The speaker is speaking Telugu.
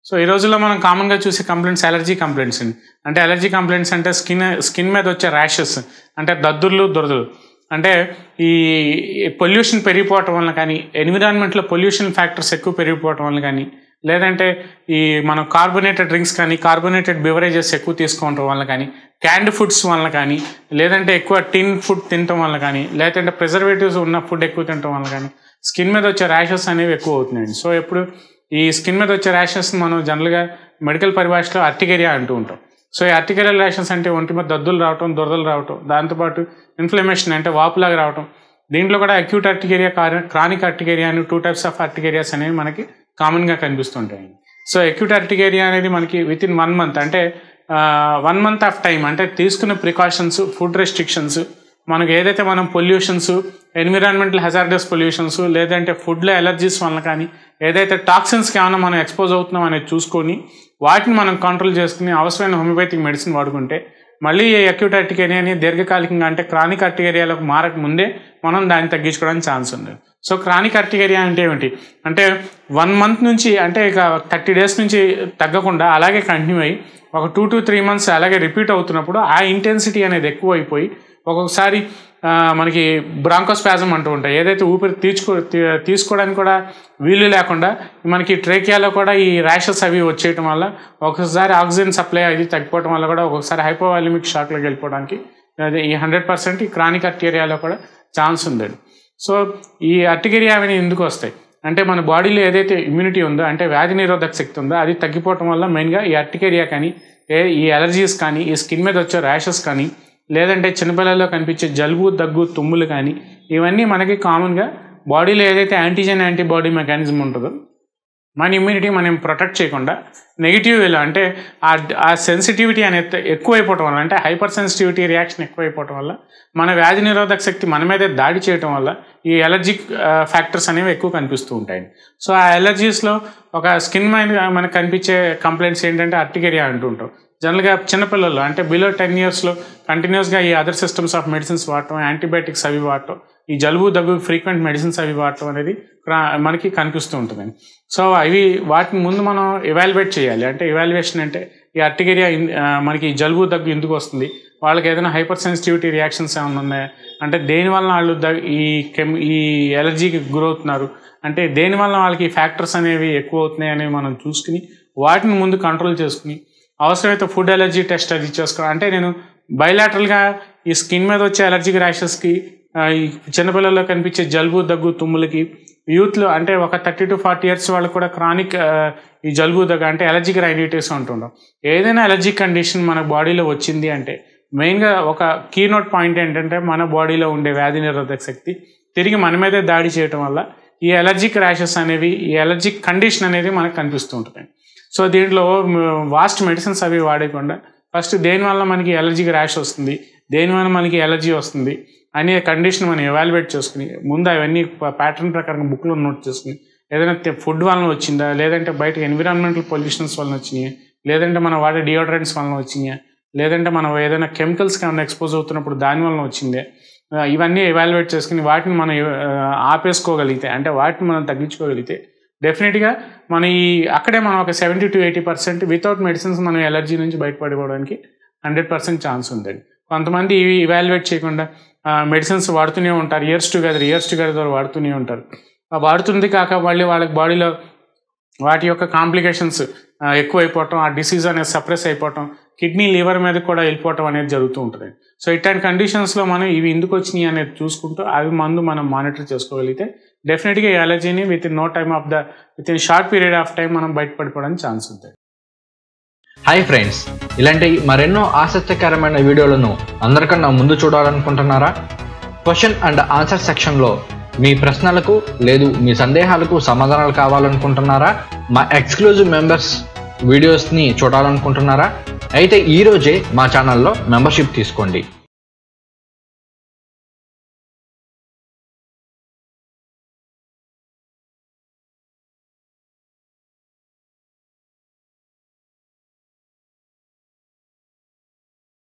సో ఈ రోజుల్లో మనం కామన్గా చూసే కంప్లైంట్స్ ఎలర్జీ కంప్లైంట్స్ అండి అంటే ఎలర్జీ కంప్లైంట్స్ అంటే స్కిన్ స్కిన్ మీద వచ్చే ర్యాషెస్ అంటే దద్దుర్లు దురదలు అంటే ఈ పొల్యూషన్ పెరిగిపోవటం వల్ల కానీ ఎన్విరాన్మెంట్లో పొల్యూషన్ ఫ్యాక్టర్స్ ఎక్కువ పెరిగిపోవటం వల్ల కానీ లేదంటే ఈ మనం కార్బొనేటెడ్ డ్రింక్స్ కానీ కార్బొనేటెడ్ బివరేజెస్ ఎక్కువ తీసుకోవటం వల్ల కానీ క్యాండ్ ఫుడ్స్ వల్ల కానీ లేదంటే ఎక్కువ టిన్ ఫుడ్ తినటం వల్ల కానీ లేదంటే ప్రిజర్వేటివ్స్ ఉన్న ఫుడ్ ఎక్కువ తినటం వల్ల కానీ స్కిన్ మీద వచ్చే ర్యాషెస్ అనేవి ఎక్కువ అవుతున్నాయండి సో ఎప్పుడు ఈ స్కిన్ మీద వచ్చే ర్యాషెస్ మనం జనరల్గా మెడికల్ పరిభాషలో అర్టికేరియా అంటూ ఉంటాం సో ఈ అర్టికేరియల్ ర్యాషెస్ అంటే ఒంటి మీద దద్దులు రావటం దురదలు రావటం దాంతోపాటు ఇన్ఫ్లమేషన్ అంటే వాపులాగా రావటం దీంట్లో కూడా అక్యూట్ అర్టికేరియా క్రానిక్ అర్టికేరియా అని టూ టైప్స్ ఆఫ్ అర్టికేరియాస్ అనేవి మనకి కామన్గా కనిపిస్తుంటాయి సో అక్యూట్ అర్టికేరియా అనేది మనకి విత్ ఇన్ వన్ మంత్ అంటే వన్ మంత్ ఆఫ్ టైం అంటే తీసుకున్న ప్రికాషన్స్ ఫుడ్ రెస్ట్రిక్షన్స్ మనకు ఏదైతే మనం పొల్యూషన్స్ ఎన్విరాన్మెంటల్ హెజార్డస్ పొల్యూషన్స్ లేదంటే ఫుడ్లో ఎలర్జీస్ వల్ల కానీ ఏదైతే టాక్సిన్స్కి ఏమైనా మనం ఎక్స్పోజ్ అవుతున్నాం అనేది చూసుకొని వాటిని మనం కంట్రోల్ చేసుకుని అవసరమైన హోమియోపతిక్ మెడిసిన్ వాడుకుంటే మళ్ళీ ఈ అక్యూట్ అర్టికేరియాని దీర్ఘకాలికంగా అంటే క్రానిక్ అర్టికేరియాలకు మారక ముందే మనం దాన్ని తగ్గించుకోవడానికి ఛాన్స్ ఉంది సో క్రానిక్ అర్టికేరియా అంటే ఏమిటి అంటే వన్ మంత్ నుంచి అంటే ఇక థర్టీ డేస్ నుంచి తగ్గకుండా అలాగే కంటిన్యూ అయ్యి ఒక టూ టు త్రీ మంత్స్ అలాగే రిపీట్ అవుతున్నప్పుడు ఆ ఇంటెన్సిటీ అనేది ఎక్కువ అయిపోయి ఒక్కొక్కసారి మనకి బ్రాంకోస్పాజం అంటూ ఉంటాయి ఏదైతే ఊపిరి తీర్చుకో తీసుకోవడానికి కూడా వీలు లేకుండా మనకి ట్రేకియాలో కూడా ఈ ర్యాషెస్ అవి వచ్చేయటం వల్ల ఒక్కొక్కసారి ఆక్సిజన్ సప్లై అది తగ్గిపోవడం వల్ల కూడా ఒక్కొక్కసారి హైపోవాలిమిక్ షాక్లోకి వెళ్ళిపోవడానికి అదే ఈ హండ్రెడ్ పర్సెంట్ ఈ క్రానిక్ అర్టీరియాలో కూడా ఛాన్స్ ఉందండి సో ఈ అర్టికేరియా అవి ఎందుకు వస్తాయి అంటే మన బాడీలో ఏదైతే ఇమ్యూనిటీ ఉందో అంటే వ్యాధి నిరోధక శక్తి ఉందో అది తగ్గిపోవటం వల్ల మెయిన్గా ఈ అర్టికేరియా కానీ ఏ ఈ ఎలర్జీస్ కానీ ఈ స్కిన్ మీద వచ్చే ర్యాషెస్ కానీ లేదంటే చిన్నపిల్లల్లో కనిపించే జలుబు దగ్గు తుమ్ములు కానీ ఇవన్నీ మనకి కామన్గా బాడీలో ఏదైతే యాంటీజెన్ యాంటీబాడీ మెకానిజం ఉంటుందో మన ఇమ్యూనిటీ మనం ప్రొటెక్ట్ చేయకుండా నెగిటివ్ వేలో అంటే ఆ సెన్సిటివిటీ అనేది ఎక్కువైపోవటం వల్ల అంటే హైపర్ సెన్సిటివిటీ రియాక్షన్ ఎక్కువైపోవటం వల్ల మన వ్యాధి నిరోధక శక్తి మన మీదే దాడి చేయటం వల్ల ఈ ఎలర్జిక్ ఫ్యాక్టర్స్ అనేవి ఎక్కువ కనిపిస్తూ ఉంటాయి సో ఆ ఎలర్జీస్లో ఒక స్కిన్ మీద మనకు కనిపించే కంప్లైంట్స్ ఏంటంటే అర్టికేరియా అంటుంటాం జనరల్గా చిన్నపిల్లలు అంటే బిలో టెన్ ఇయర్స్లో కంటిన్యూస్గా ఈ అదర్ సిస్టమ్స్ ఆఫ్ మెడిసిన్స్ వాడటం యాంటీబయాటిక్స్ అవి వాడటం ఈ జలుబు దగ్గు ఫ్రీక్వెంట్ మెడిసిన్స్ అవి వాడటం అనేది మనకి కనిపిస్తూ ఉంటుంది సో అవి వాటిని ముందు మనం ఎవాల్యుయేట్ చేయాలి అంటే ఎవాల్యుయేషన్ అంటే ఈ అర్టికేరియా మనకి జలుబు దగ్గు ఎందుకు వస్తుంది వాళ్ళకి ఏదైనా హైపర్ సెన్సిటివిటీ రియాక్షన్స్ ఏమైనా ఉన్నాయా అంటే దేనివల్ల వాళ్ళు ఈ కెమ్ ఈ ఎలర్జీకి గురవుతున్నారు అంటే దేనివల్ల వాళ్ళకి ఈ ఫ్యాక్టర్స్ అనేవి ఎక్కువ అవుతున్నాయి అనేవి మనం చూసుకుని వాటిని ముందు కంట్రోల్ చేసుకుని అవసరమైతే ఫుడ్ ఎలర్జీ టెస్ట్ అది చేసుకోవాలి అంటే నేను బయలాటరల్గా ఈ స్కిన్ మీద వచ్చే ఎలర్జిక్ ర్యాషెస్కి ఈ చిన్నపిల్లల్లో కనిపించే జలుబు దగ్గు తుమ్ములకి యూత్లో అంటే ఒక థర్టీ టు ఫార్టీ ఇయర్స్ వాళ్ళకి కూడా క్రానిక్ ఈ జలుబు దగ్గు అంటే ఎలర్జిక్ రైనైటిస్ అంటుంటాం ఏదైనా ఎలర్జిక్ కండిషన్ మన బాడీలో వచ్చింది అంటే మెయిన్గా ఒక కీ నోట్ పాయింట్ ఏంటంటే మన బాడీలో ఉండే వ్యాధి నిరోధక శక్తి తిరిగి మన మీదే దాడి చేయటం వల్ల ఈ ఎలర్జిక్ ర్యాషెస్ అనేవి ఈ ఎలర్జిక్ కండిషన్ అనేది మనకు కనిపిస్తూ ఉంటుంది సో దీంట్లో వాస్ట్ మెడిసిన్స్ అవి వాడకుండా ఫస్ట్ దేనివల్ల మనకి ఎలర్జిక్ ర్యాష్ వస్తుంది దేనివల్ల మనకి ఎలర్జీ వస్తుంది అనే కండిషన్ మనం ఎవాల్యుయేట్ చేసుకుని ముందు అవన్నీ ప్యాటర్న్ ప్రకారం బుక్లో నోట్ చేసుకుని ఏదైనా ఫుడ్ వలన వచ్చిందా లేదంటే బయట ఎన్విరాన్మెంటల్ పొల్యూషన్స్ వలన వచ్చినాయా లేదంటే మనం వాడే డియోడ్రెంట్స్ వలన వచ్చినాయా లేదంటే మనం ఏదైనా కెమికల్స్కి ఏమైనా ఎక్స్పోజ్ అవుతున్నప్పుడు దాని వలన వచ్చిందే ఇవన్నీ ఎవాల్యుయేట్ చేసుకుని వాటిని మనం ఆపేసుకోగలిగితే అంటే వాటిని మనం తగ్గించుకోగలిగితే డెఫినెట్గా మన ఈ అక్కడే మనం ఒక seventy to eighty percent without medicines మనం ఎలర్జీ నుంచి బయటపడిపోవడానికి హండ్రెడ్ పర్సెంట్ ఛాన్స్ ఉంటుంది కొంతమంది ఇవి ఇవాల్యుయేట్ చేయకుండా మెడిసిన్స్ వాడుతూనే ఉంటారు ఇయర్స్ టుగెదర్ ఇయర్స్ టుగెదర్ వాడుతూనే ఉంటారు వాడుతుంది కాక మళ్ళీ వాళ్ళకి బాడీలో వాటి యొక్క కాంప్లికేషన్స్ ఎక్కువైపోవటం ఆ డిసీజ్ అనేది సప్రెస్ అయిపోవటం కిడ్నీ లివర్ మీద కూడా వెళ్ళిపోవటం అనేది జరుగుతూ ఉంటుంది సో ఇట్లాంటి కండిషన్స్లో మనం ఇవి ఎందుకు వచ్చినాయి అనేది చూసుకుంటూ అవి మందు మనం మానిటర్ చేసుకోగలిగితే డెఫినెట్గా ఈ అలర్జీని within no time of the within short period of time మనం బయటపడిపోవడానికి ఛాన్స్ ఉంటుంది హాయ్ ఫ్రెండ్స్ ఇలాంటి మరెన్నో ఆసక్తికరమైన వీడియోలను అందరికన్నా ముందు చూడాలనుకుంటున్నారా క్వశ్చన్ అండ్ ఆన్సర్ సెక్షన్లో మీ ప్రశ్నలకు లేదు మీ సందేహాలకు సమాధానాలు కావాలనుకుంటున్నారా మా ఎక్స్క్లూజివ్ మెంబర్స్ వీడియోస్ని చూడాలనుకుంటున్నారా అయితే ఈరోజే మా ఛానల్లో మెంబర్షిప్ తీసుకోండి